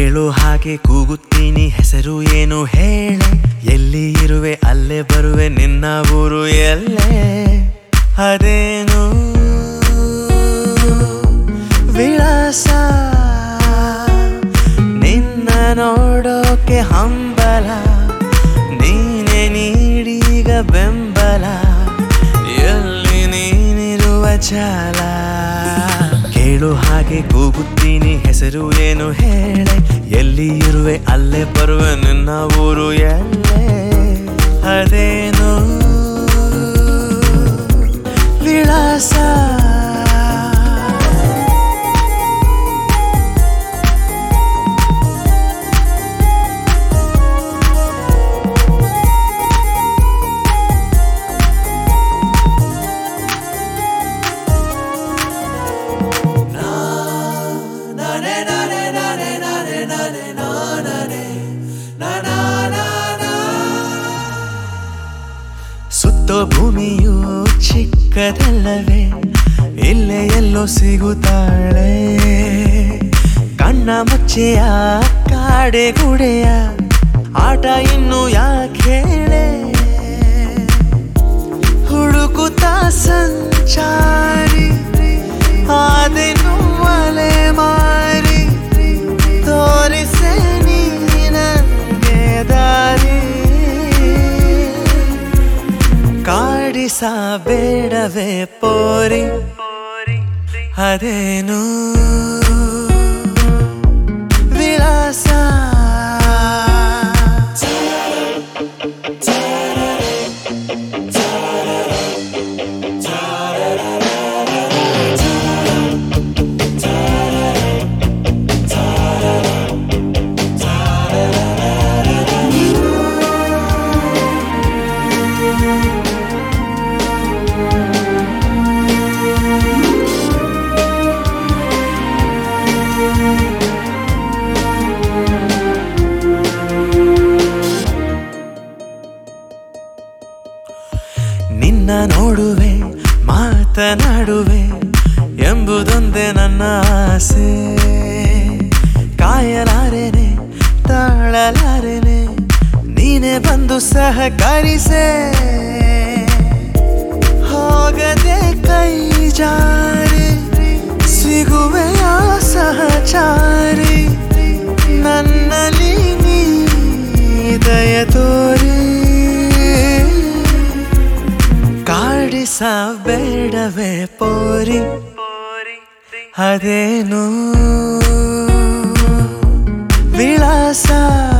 ಕೇಳು ಹಾಗೆ ಕೂಗುತ್ತೀನಿ ಹೆಸರು ಏನು ಹೇಳೆ ಎಲ್ಲಿ ಇರುವೆ ಅಲ್ಲೇ ಬರುವೆ ನಿನ್ನ ಊರು ಎಲ್ಲೇ ಅದೇನು ವಿಳಾಸ ನಿನ್ನ ನೋಡೋಕೆ ಹಂಬಲ ನೀನೆ ನೀಡೀಗ ಬೆಂಬಲ ಎಲ್ಲಿ ನೀನಿರುವ ಜಾಲ ಕೇಳು ಹಾಗೆ ಕೂಗುತ್ತೀನಿ ಹೆಸರು ಏನು ಹೇಳೆ ಎಲ್ಲಿ ಇರುವೆ ಅಲ್ಲೇ ಬರುವೆ ನಿನ್ನ ಊರು ಎಲ್ಲೇ ಅದೇನು ವಿಳಾಸ ಸುತ್ತೋ ಭೂಮಿಯು ಚಿಕ್ಕದಲ್ಲವೇ ಇಲ್ಲೇ ಎಲ್ಲೋ ಸಿಗುತ್ತಾಳೆ ಕಣ್ಣ ಮುಚ್ಚೆಯ ಕಾಡೆ ಗುಡೆಯ ಆಟ ಇನ್ನು ಯಾಕೆ ಹೇಳೆ ಹುಡುಕುತ್ತಾ ಸಂಚಾರಿ ಆದೆನು ಅಲೆ ಮಾರಿ ತೋರಿಸೆ ನೀ ನಂಗೆ ದಾರಿ ಕಾಡಿಸಬೇಡವೇ ಪೋರಿ ಅದೇನು ವಿಳಾಸ ನಿನ್ನ ನೋಡುವೆ ಮಾತನಾಡುವೆ ಎಂಬುದೊಂದೇ ನನ್ನ ಆಸೆ ಕಾಯಲಾರೆನೆ ತಾಳಲಾರೆನೆ ನೀನೆ ಬಂದು ಸಹಕರಿಸೆ ಹೋಗದೆ ಕೈ ಜಾರಿ ಸಿಗುವೆಯ ಸಹಚಾರಿ ನನ್ನಲ್ಲಿ ನೀ ದಯ ತೋರಿ ಕಾಡಿಸಬೇಡವೇ ಪೋರಿ ಅದೇನು ವಿಳಾಸ